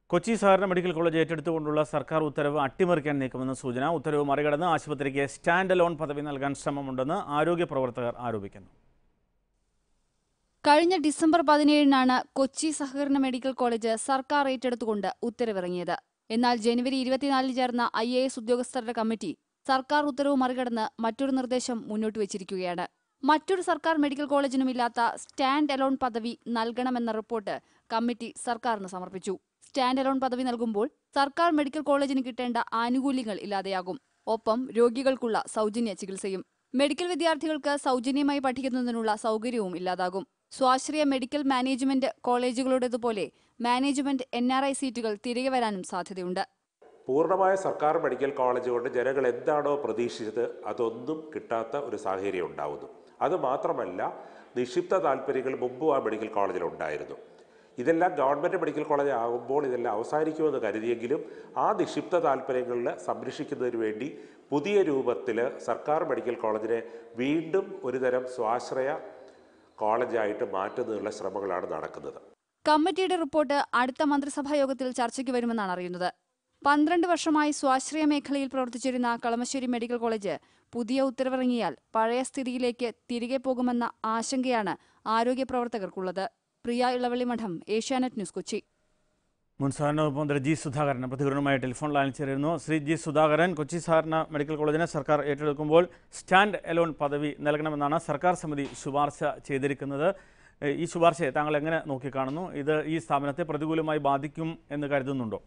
കൊച്ചി സഹകരണ medical college ഏറ്റെടുത്തുകൊണ്ടുള്ള സർക്കാർ ഉത്തരവ് അട്ടിമറിക്കാൻ നീക്കുമെന്ന സൂചന ഉത്തരവ് മറികടന്ന് ആശുപത്രിക്ക് സ്റ്റാൻഡ് അലോൺ പദവി നൽകാൻ ശ്രമമുണ്ടെന്ന് ആരോഗ്യ പ്രവർത്തകർ ആരോപിക്കുന്നു കഴിഞ്ഞ ഡിസംബർ പതിനേഴിനാണ് കൊച്ചി സഹകരണ മെഡിക്കൽ കോളേജ് സർക്കാർ ഏറ്റെടുത്തുകൊണ്ട് ഉത്തരവിറങ്ങിയത് എന്നാൽ ജനുവരി ഇരുപത്തിനാലിൽ ചേർന്ന ഐ എ എസ് ഉദ്യോഗസ്ഥരുടെ കമ്മിറ്റി സർക്കാർ ഉത്തരവ് മറികടന്ന് മറ്റൊരു നിർദ്ദേശം മുന്നോട്ട് വച്ചിരിക്കുകയാണ് മറ്റൊരു സർക്കാർ മെഡിക്കൽ കോളേജിനുമില്ലാത്ത സ്റ്റാൻഡ് അലോൺ പദവി നൽകണമെന്ന റിപ്പോർട്ട് കമ്മിറ്റി സർക്കാരിന് സമർപ്പിച്ചു സ്റ്റാൻഡ് അലോൺ പദവി നൽകുമ്പോൾ സർക്കാർ മെഡിക്കൽ കോളേജിന് കിട്ടേണ്ട ആനുകൂല്യങ്ങൾ ഇല്ലാതെയാകും ഒപ്പം രോഗികൾക്കുള്ള സൗജന്യ ചികിത്സയും മെഡിക്കൽ വിദ്യാർത്ഥികൾക്ക് സൗജന്യമായി പഠിക്കുന്നതിനുള്ള സൗകര്യവും ഇല്ലാതാകും സ്വാശ്രയ മെഡിക്കൽ മാനേജ്മെന്റ് കോളേജുകളുടേതുപോലെ മാനേജ്മെന്റ് എൻ ആർ ഐ സീറ്റുകൾ തിരികെ വരാനും സാധ്യതയുണ്ട് പൂർണ്ണമായ സർക്കാർ മെഡിക്കൽ കോളേജ് കൊണ്ട് ജനങ്ങൾ എന്താണോ പ്രതീക്ഷിച്ചത് അതൊന്നും കിട്ടാത്ത ഒരു സാഹചര്യം ഉണ്ടാവുന്നു അത് മാത്രമല്ല നിക്ഷിപ്ത താല്പര്യങ്ങൾ മുമ്പും ആ മെഡിക്കൽ കോളേജിൽ ഉണ്ടായിരുന്നു ഇതെല്ലാം ഗവൺമെൻറ് മെഡിക്കൽ കോളേജ് ആകുമ്പോൾ ഇതെല്ലാം അവസാനിക്കുമെന്ന് കരുതിയെങ്കിലും ആ നിക്ഷിപ്ത താല്പര്യങ്ങളിൽ സംരക്ഷിക്കുന്നതിന് വേണ്ടി പുതിയ രൂപത്തിൽ സർക്കാർ മെഡിക്കൽ കോളേജിനെ വീണ്ടും ഒരുതരം സ്വാശ്രയ കോളേജായിട്ട് മാറ്റുന്നതിനുള്ള ശ്രമങ്ങളാണ് നടക്കുന്നത് കമ്മിറ്റിയുടെ റിപ്പോർട്ട് അടുത്ത മന്ത്രിസഭാ യോഗത്തിൽ ചർച്ചയ്ക്ക് വരുമെന്നാണ് അറിയുന്നത് പന്ത്രണ്ട് വർഷമായി സ്വാശ്രയ മേഖലയിൽ പ്രവർത്തിച്ചിരുന്ന കളമശ്ശേരി മെഡിക്കൽ കോളേജ് പുതിയ ഉത്തരവിറങ്ങിയാൽ പഴയ സ്ഥിതിയിലേക്ക് തിരികെ പോകുമെന്ന ആശങ്കയാണ് ആരോഗ്യ പ്രവർത്തകർക്കുള്ളത് പ്രിയ ഇളവള്ളി മഠം ഏഷ്യാനെറ്റ് ന്യൂസ് കൊച്ചി മുൻ സഹകരണ വകുപ്പ് മന്ത്രി ജി സുധാകരൻ പ്രതികരണവുമായി ടെലിഫോൺ ലൈനിൽ ചേരുന്നു ശ്രീ ജി സുധാകരൻ കൊച്ചി സഹകരണ മെഡിക്കൽ കോളേജിനെ സർക്കാർ ഏറ്റെടുക്കുമ്പോൾ സ്റ്റാൻഡ് എലോൺ പദവി നൽകണമെന്നാണ് സർക്കാർ സമിതി ശുപാർശ ചെയ്തിരിക്കുന്നത് ഏ, ഈ ശുപാർശയെ താങ്കൾ എങ്ങനെ നോക്കിക്കാണുന്നു ഇത് ഈ സ്ഥാപനത്തെ പ്രതികൂലമായി ബാധിക്കും എന്ന് കരുതുന്നുണ്ടോ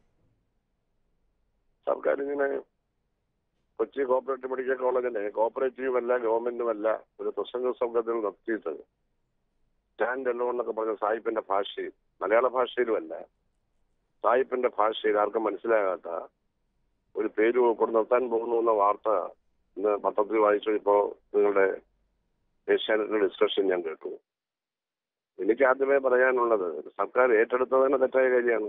സർക്കാർ ഇങ്ങനെ കൊച്ചി കോപ്പറേറ്റീവ് മെഡിക്കൽ കോളേജിനെ കോപ്പറേറ്റീവ് അല്ല ഗവൺമെന്റും അല്ല ഒരു തുസംഗ സംഘത്തിൽ നിർത്തിയിട്ട് സ്റ്റാൻഡ് എല്ലോ എന്നൊക്കെ പറഞ്ഞ സായിപ്പിന്റെ ഭാഷയിൽ മലയാള ഭാഷയിലുമല്ല സായിപ്പിന്റെ ഭാഷയിൽ ആർക്കും മനസ്സിലാകാത്ത ഒരു പേര് കൊണ്ട് നിർത്താൻ പോകുന്നു എന്ന വാർത്ത ഇന്ന് പത്രത്തിൽ വായിച്ചു ഇപ്പോൾ നിങ്ങളുടെ ഏഷ്യാനെറ്റിന്റെ ഡിസ്കഷൻ ഞാൻ കേട്ടു എനിക്ക് ആദ്യമേ പറയാനുള്ളത് സർക്കാർ ഏറ്റെടുത്തത് തന്നെ തെറ്റായ കാര്യമാണ്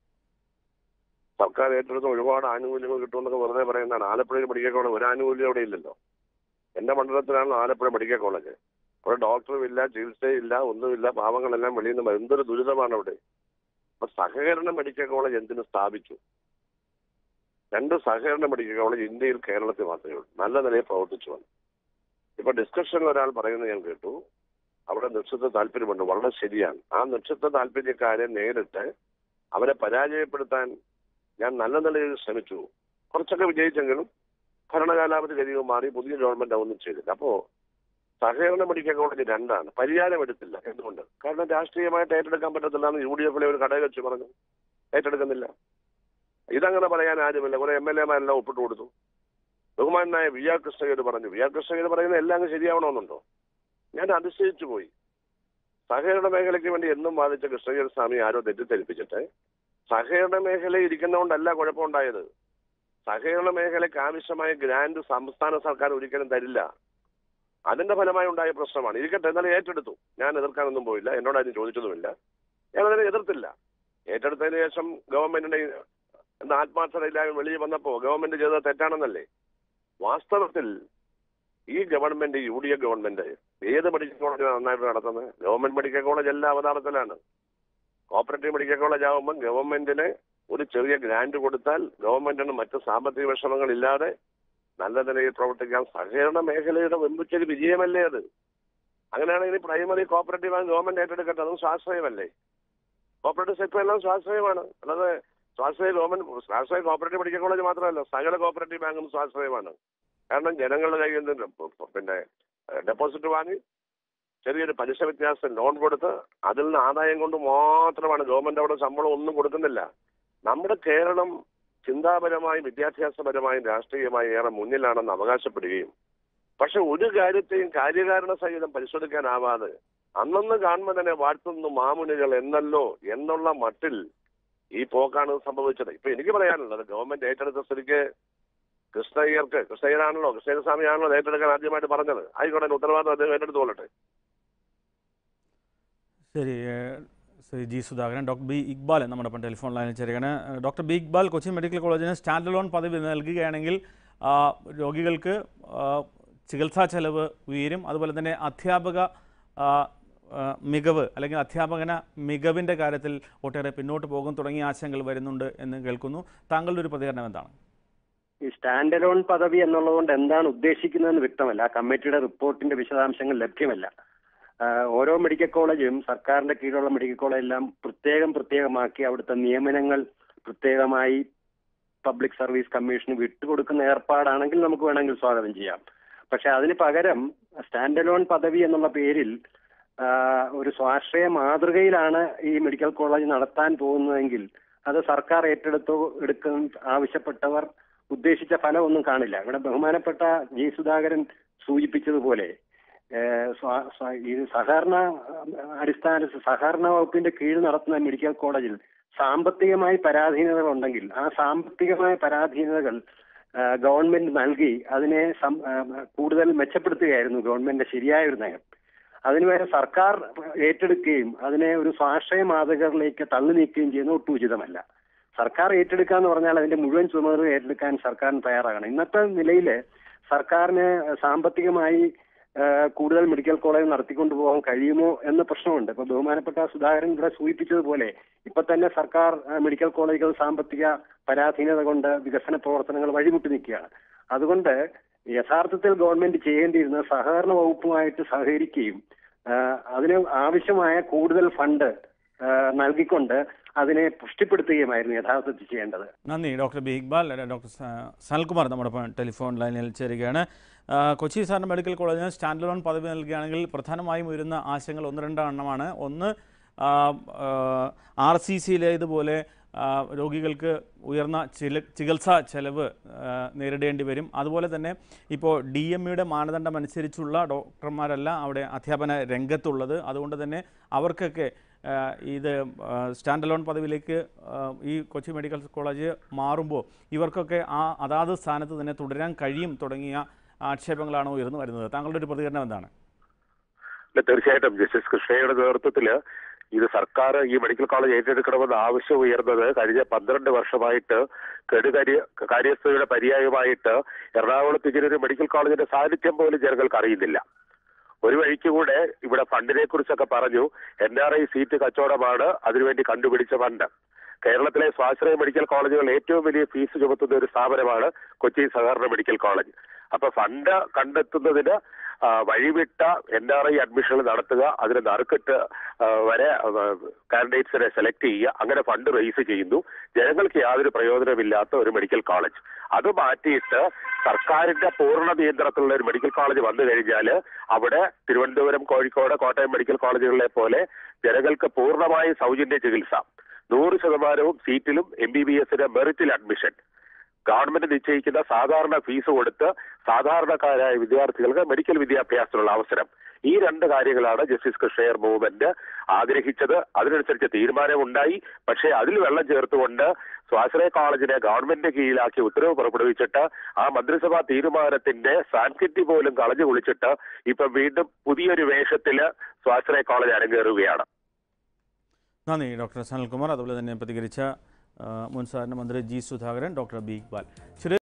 സർക്കാർ ഏറ്റെടുത്ത ഒരുപാട് ആനുകൂല്യങ്ങൾ കിട്ടുമെന്നൊക്കെ വെറുതെ പറയുന്നതാണ് ആലപ്പുഴയിൽ മെഡിക്കൽ കോളേജ് ഒരു ആനുകൂല്യം അവിടെ ഇല്ലല്ലോ എന്റെ മണ്ഡലത്തിലാണ് ആലപ്പുഴ മെഡിക്കൽ കോളേജ് അവിടെ ഡോക്ടറും ഇല്ല ചികിത്സയില്ല ഒന്നുമില്ല പാവങ്ങളെല്ലാം വെളിയിൽ നിന്ന് വരും. എന്തൊരു ദുരിതമാണ് അവിടെ അപ്പൊ സഹകരണ മെഡിക്കൽ കോളേജ് എന്തിനു സ്ഥാപിച്ചു രണ്ട് സഹകരണ മെഡിക്കൽ കോളേജ് ഇന്ത്യയിൽ കേരളത്തിൽ മാത്രമേ ഉള്ളൂ നല്ല നിലയിൽ പ്രവർത്തിച്ചു വന്നു ഇപ്പൊ ഡിസ്കഷനിൽ ഒരാൾ പറയുന്നത് ഞാൻ കേട്ടു അവിടെ നിക്ഷിപ്ത താല്പര്യമുണ്ട് വളരെ ശരിയാണ് ആ നിക്ഷിപ്ത താല്പര്യക്കാരെ നേരിട്ട് അവരെ പരാജയപ്പെടുത്താൻ ഞാൻ നല്ല നിലയിൽ ശ്രമിച്ചു കുറച്ചൊക്കെ വിജയിച്ചെങ്കിലും ഭരണകാലാവധി കഴിയുമ്പോൾ മാറി പുതിയ ഗവൺമെന്റ് ഒന്നും ചെയ്തില്ല അപ്പോ സഹകരണ മെഡിക്കൽ കോളേജ് രണ്ടാണ് പരിഹാരം എടുത്തില്ല എന്തുകൊണ്ട് കാരണം രാഷ്ട്രീയമായിട്ട് ഏറ്റെടുക്കാൻ പറ്റത്തില്ല എന്ന് യു ഡി എഫിലെ ഒരു ഘടക കക്ഷി പറഞ്ഞു ഏറ്റെടുക്കുന്നില്ല ഇതങ്ങനെ പറയാൻ ആരുമില്ല കുറെ എം എൽ എമാരെല്ലാം ഒപ്പിട്ട് കൊടുത്തു ബഹുമാനായ വി ആർ കൃഷ്ണഗേര് പറഞ്ഞു വി ആർ കൃഷ്ണഗേര് പറയുന്നത് എല്ലാം അങ്ങ് ശരിയാവണമെന്നുണ്ടോ ഞാൻ അതിശയിച്ചു പോയി സഹകരണ മേഖലയ്ക്ക് വേണ്ടി എന്നും വാദിച്ച കൃഷ്ണഗേര് സ്വാമി ആരോ തെറ്റിദ്ധരിപ്പിച്ചിട്ട് സഹകരണ മേഖലയിൽ ഇരിക്കുന്നതുകൊണ്ടല്ല കുഴപ്പമുണ്ടായത് സഹകരണ മേഖലയ്ക്ക് ആവശ്യമായ ഗ്രാന്റ് സംസ്ഥാന സർക്കാർ ഒരിക്കലും തരില്ല അതിന്റെ ഫലമായി ഉണ്ടായ പ്രശ്നമാണ് ഇരിക്കട്ടെ എന്നാലും ഏറ്റെടുത്തു ഞാൻ എതിർക്കാനൊന്നും പോയില്ല എന്നോട് അതിന് ചോദിച്ചതുമില്ല ഞാൻ അതിനെ എതിർത്തില്ല ഏറ്റെടുത്തതിന് ശേഷം ഗവൺമെന്റിന്റെ എന്ന ആത്മാർത്ഥതയില്ലാതെ വെളിയിൽ വന്നപ്പോ ഗവൺമെന്റ് ചെയ്തത് തെറ്റാണെന്നല്ലേ വാസ്തവത്തിൽ ഈ government U D F government ഏത് മെഡിക്കൽ കോളേജ് നന്നായിട്ട് നടത്തുന്നത് ഗവൺമെന്റ് മെഡിക്കൽ കോളേജ് എല്ലാ അവതാരത്തിലാണ് കോപ്പറേറ്റീവ് മെഡിക്കൽ കോളേജ് ആകുമ്പോൾ ഗവൺമെന്റിന് ഒരു ചെറിയ ഗ്രാന്റ് കൊടുത്താൽ ഗവൺമെന്റിന് മറ്റ് സാമ്പത്തിക വിഷമങ്ങൾ ഇല്ലാതെ നല്ല നിലയിൽ പ്രവർത്തിക്കാൻ സഹകരണ മേഖലയുടെ വെമ്പിച്ചൊരു വിജയമല്ലേ അത് അങ്ങനെയാണെങ്കിൽ പ്രൈമറി കോപ്പറേറ്റീവ് ആണ് ഗവൺമെന്റ് ഏറ്റെടുക്കട്ടെ അതും സ്വാശ്രയമല്ലേ കോപ്പറേറ്റീവ് സെക്ടർ എല്ലാം സ്വാശ്രയമാണ് അല്ലാതെ സ്വാശ്രയ ഗവൺമെന്റ് സ്വാശ്രയ കോപ്പറേറ്റീവ് മെഡിക്കൽ കോളേജ് മാത്രമല്ല സകല കോപ്പറേറ്റീവ് ബാങ്കും സ്വാശ്രയമാണ് കാരണം ജനങ്ങളുടെ കയ്യിൽ നിന്ന് പിന്നെ ഡെപ്പോസിറ്റ് വാങ്ങി ചെറിയൊരു പലിശ വ്യത്യാസം ലോൺ കൊടുത്ത് അതിൽ നിന്ന് ആദായം കൊണ്ട് മാത്രമാണ് ഗവൺമെന്റ് അവിടെ ശമ്പളം ഒന്നും കൊടുക്കുന്നില്ല നമ്മുടെ കേരളം ചിന്താപരമായും വിദ്യാഭ്യാസപരമായും രാഷ്ട്രീയമായും ഏറെ മുന്നിലാണെന്ന് അവകാശപ്പെടുകയും പക്ഷെ ഒരു കാര്യത്തെയും കാര്യകാരണ സഹിതം പരിശോധിക്കാനാവാതെ അന്നന്ന് കാണുമ്പോൾ തന്നെ വാഴ്ത്തുന്നു മാമുനികൾ എന്നല്ലോ എന്നുള്ള മട്ടിൽ ഈ പോക്കാണ് സംഭവിച്ചത് ഇപ്പൊ എനിക്ക് പറയാനുള്ളത് ഗവൺമെന്റ് ഏറ്റെടുത്ത സ്ഥിതിക്ക് കൃഷ്ണയ്യർക്ക് കൃഷ്ണയ്യനാണല്ലോ കൃഷ്ണയ്യസ്വാമി ആണല്ലോ അത് ഏറ്റെടുക്കാൻ ആദ്യമായിട്ട് പറഞ്ഞത് ആയിക്കോട്ടെ ഉത്തരവാദിത്വം അദ്ദേഹം ഏറ്റെടുത്തോളട്ടെ ശരി ഏ, Shri G Sudhakaran doctor B Iqbal നമ്മുടെ ഒപ്പം ടെലിഫോൺ ലൈനിൽ ചേരുകയാണ് ഏ, doctor B Iqbal Kochi medical കോളേജിന് സ്റ്റാൻഡ് അലോൺ പദവി നൽകുകയാണെങ്കിൽ ആ, രോഗികൾക്ക് ആ, ചികിത്സാ ചെലവ് ഉയരും അതുപോലെ തന്നെ അധ്യാപക ആ, ആ, മികവ് അല്ലെങ്കിൽ അധ്യാപകന മികവിൻ്റെ കാര്യത്തിൽ ഒട്ടേറെ പിന്നോട്ട് പോകും തുടങ്ങിയ ആശങ്കകൾ വരുന്നുണ്ട് എന്ന് കേൾക്കുന്നു താങ്കളുടെ ഒരു പ്രതികരണം എന്താണ് ഈ സ്റ്റാൻഡ് അലോൺ പദവി എന്നുള്ളതുകൊണ്ട് എന്താണ് ഉദ്ദേശിക്കുന്നതെന്ന് വ്യക്തമല്ല ആ കമ്മിറ്റിയുടെ റിപ്പോർട്ടിന്റെ വിശദാംശങ്ങൾ ലഭ്യമല്ല ആ, ഓരോ മെഡിക്കൽ കോളേജും സർക്കാരിന്റെ കീഴിലുള്ള മെഡിക്കൽ കോളേജെല്ലാം പ്രത്യേകം പ്രത്യേകമാക്കി അവിടുത്തെ നിയമനങ്ങൾ പ്രത്യേകമായി പബ്ലിക് സർവീസ് കമ്മീഷന് വിട്ടുകൊടുക്കുന്ന ഏർപ്പാടാണെങ്കിൽ നമുക്ക് വേണമെങ്കിൽ സ്വാഗതം ചെയ്യാം പക്ഷെ അതിന് പകരം സ്റ്റാൻഡ് അലോൺ പദവി എന്നുള്ള പേരിൽ ആ, ഒരു സ്വാശ്രയ മാതൃകയിലാണ് ഈ മെഡിക്കൽ കോളേജ് നടത്താൻ പോകുന്നതെങ്കിൽ അത് സർക്കാർ ഏറ്റെടുത്തോ എടുക്കാൻ ആവശ്യപ്പെട്ടവർ ഉദ്ദേശിച്ച ഫലമൊന്നും കാണില്ല ഇവിടെ ബഹുമാനപ്പെട്ട ജി സുധാകരൻ സൂചിപ്പിച്ചതുപോലെ ഏഹ്, സ്വ- സ്വ- ഈ സഹകരണ അഹ്, അടിസ്ഥാന സഹകരണ വകുപ്പിന്റെ കീഴിൽ നടത്തുന്ന മെഡിക്കൽ കോളേജിൽ സാമ്പത്തികമായി പരാധീനതകൾ ഉണ്ടെങ്കിൽ ആ സാമ്പത്തികമായ പരാധീനതകൾ ആഹ്, ഗവൺമെന്റ് നൽകി അതിനെ സം- ആഹ്, കൂടുതൽ മെച്ചപ്പെടുത്തുകയായിരുന്നു ഗവൺമെന്റിന്റെ ശരിയായ ഒരു നയം അതിനുവേണ്ടി സർക്കാർ ഏറ്റെടുക്കുകയും അതിനെ ഒരു സ്വാശ്രയ മാതൃകകളിലേക്ക് തള്ളി നീക്കുകയും ചെയ്യുന്നത് ഒട്ടും ഉചിതമല്ല സർക്കാർ ഏറ്റെടുക്കുക എന്ന് പറഞ്ഞാൽ അതിന്റെ മുഴുവൻ ചുമതല ഏറ്റെടുക്കാൻ സർക്കാരിന് തയ്യാറാകണം ഇന്നത്തെ നിലയിൽ സർക്കാരിന് സാമ്പത്തികമായി ആ, കൂടുതൽ മെഡിക്കൽ കോളേജ് നടത്തിക്കൊണ്ടു പോകാൻ കഴിയുമോ എന്ന പ്രശ്നമുണ്ട് ഇപ്പൊ ബഹുമാനപ്പെട്ട സുധാകരൻ ഇവിടെ സൂചിപ്പിച്ചതുപോലെ ഇപ്പൊ തന്നെ സർക്കാർ ആ, മെഡിക്കൽ കോളേജുകൾ സാമ്പത്തിക പരാധീനത കൊണ്ട് വികസന പ്രവർത്തനങ്ങൾ വഴിമുട്ടി നിൽക്കുകയാണ് അതുകൊണ്ട് യഥാർത്ഥത്തിൽ ഗവൺമെന്റ് ചെയ്യേണ്ടിയിരുന്നത് സഹകരണ വകുപ്പുമായിട്ട് സഹകരിക്കുകയും ആ, അതിന് ആവശ്യമായ കൂടുതൽ ഫണ്ട് ആ, നൽകിക്കൊണ്ട് അതിനെ പുഷ്ടിപ്പെടുത്തുകയുമായിരുന്നു യഥാർത്ഥത്തിൽ ചെയ്യേണ്ടത് നന്ദി ഡോക്ടർ ബി ഇക്ബാൽ അല്ല, ഡോക്ടർ സ- സനൽകുമാർ നമ്മുടെ ഒപ്പം ടെലിഫോൺ ലൈനിൽ ചേരുകയാണ് ആ, കൊച്ചി സാറിന് മെഡിക്കൽ കോളേജിന് സ്റ്റാൻഡ് ലോൺ പദവി നൽകുകയാണെങ്കിൽ പ്രധാനമായും വരുന്ന ആശയങ്ങൾ ഒന്ന് രണ്ടെണ്ണമാണ് ഒന്ന് ആർ സി സിയിലേതുപോലെ രോഗികൾക്ക് ഉയർന്ന ചില ചികിത്സാ ചെലവ് ആ, നേരിടേണ്ടി വരും അതുപോലെ തന്നെ ഇപ്പോൾ ഡി എം ഇയുടെ മാനദണ്ഡം അനുസരിച്ചുള്ള ഡോക്ടർമാരല്ല അവിടെ അധ്യാപന രംഗത്തുള്ളത് അതുകൊണ്ട് തന്നെ അവർക്കൊക്കെ ആ, ഇത് സ്റ്റാൻഡ് അലോൺ പദവിയിലേക്ക് ആ, ഈ കൊച്ചി മെഡിക്കൽ കോളേജ് മാറുമ്പോൾ ഇവർക്കൊക്കെ ആ അതാത് സ്ഥാനത്ത് തന്നെ തുടരാൻ കഴിയും തുടങ്ങിയ ആക്ഷേപങ്ങളാണ് ഉയർന്നു വരുന്നത് താങ്കളുടെ ഒരു പ്രതികരണം എന്താണ് ഇല്ല, തീർച്ചയായിട്ടും ജസ്റ്റിസ് കൃഷ്ണയുടെ നേതൃത്വത്തിൽ ഇത് സർക്കാർ ഈ മെഡിക്കൽ കോളേജ് ഏറ്റെടുക്കണമെന്ന് ആവശ്യം ഉയർന്നത് കഴിഞ്ഞ പന്ത്രണ്ട് വർഷമായിട്ട് കെടുകാര്യ കാര്യസ്ഥയുടെ പര്യായമായിട്ട് എറണാകുളത്ത് ഇങ്ങനൊരു മെഡിക്കൽ കോളേജിന്റെ സാന്നിധ്യം പോലും ജനങ്ങൾക്ക് അറിയുന്നില്ല ഒരു വഴിക്ക് കൂടെ ഇവിടെ ഫണ്ടിനെ കുറിച്ചൊക്കെ പറഞ്ഞു എൻ ആർ ഐ സീറ്റ് കച്ചവടമാണ് അതിനുവേണ്ടി കണ്ടുപിടിച്ച ഫണ്ട് കേരളത്തിലെ സ്വാശ്രയ മെഡിക്കൽ കോളേജുകൾ ഏറ്റവും വലിയ ഫീസ് ചുമത്തുന്ന ഒരു സ്ഥാപനമാണ് കൊച്ചി സഹകരണ മെഡിക്കൽ കോളേജ് അപ്പൊ ഫണ്ട് കണ്ടെത്തുന്നതിന് ആ, വഴിവിട്ട എൻ ആർ ഐ അഡ്മിഷനുകൾ നടത്തുക അതിന് നറുക്കിട്ട് ആ, വരെ കാൻഡിഡേറ്റ്സിനെ സെലക്ട് ചെയ്യുക അങ്ങനെ ഫണ്ട് റേസ് ചെയ്യുന്നു ജനങ്ങൾക്ക് യാതൊരു പ്രയോജനമില്ലാത്ത ഒരു മെഡിക്കൽ കോളേജ് അത് മാറ്റിയിട്ട് സർക്കാരിന്റെ പൂർണ്ണ നിയന്ത്രണത്തിലുള്ള ഒരു മെഡിക്കൽ കോളേജ് വന്നു കഴിഞ്ഞാൽ അവിടെ തിരുവനന്തപുരം കോഴിക്കോട് കോട്ടയം മെഡിക്കൽ കോളേജുകളിലെ പോലെ ജനങ്ങൾക്ക് പൂർണ്ണമായ സൗജന്യ ചികിത്സ നൂറ് ശതമാനവും സീറ്റിലും എം ബി ബി എസിന് മെറിറ്റിൽ അഡ്മിഷൻ ഗവൺമെന്റ് നിശ്ചയിക്കുന്ന സാധാരണ ഫീസ് കൊടുത്ത് സാധാരണക്കാരായ വിദ്യാർത്ഥികൾക്ക് മെഡിക്കൽ വിദ്യാഭ്യാസത്തിനുള്ള അവസരം ഈ രണ്ട് കാര്യങ്ങളാണ് ജസ്റ്റിസ് കൃഷ്ണയർ മൂവ്മെന്റ് ആഗ്രഹിച്ചത് അതിനനുസരിച്ച് തീരുമാനമുണ്ടായി പക്ഷേ അതിൽ വെള്ളം ചേർത്തുകൊണ്ട് സ്വാശ്രയ കോളേജിനെ ഗവൺമെന്റ് കീഴിലാക്കി ഉത്തരവ് പുറപ്പെടുവിച്ചിട്ട് ആ മന്ത്രിസഭാ തീരുമാനത്തിന്റെ സാൻസിറ്റി പോലും കളഞ്ഞു കുളിച്ചിട്ട് ഇപ്പൊ വീണ്ടും പുതിയൊരു വേഷത്തില് സ്വാശ്രയ കോളേജ് അരങ്ങേറുകയാണ് നന്ദി ഡോക്ടർ സനൽകുമാർ അതുപോലെ തന്നെ പ്രതികരിച്ച ആ, മുൻ സഹകരണ മന്ത്രി G Sudhakaran doctor B Iqbal ചെറിയ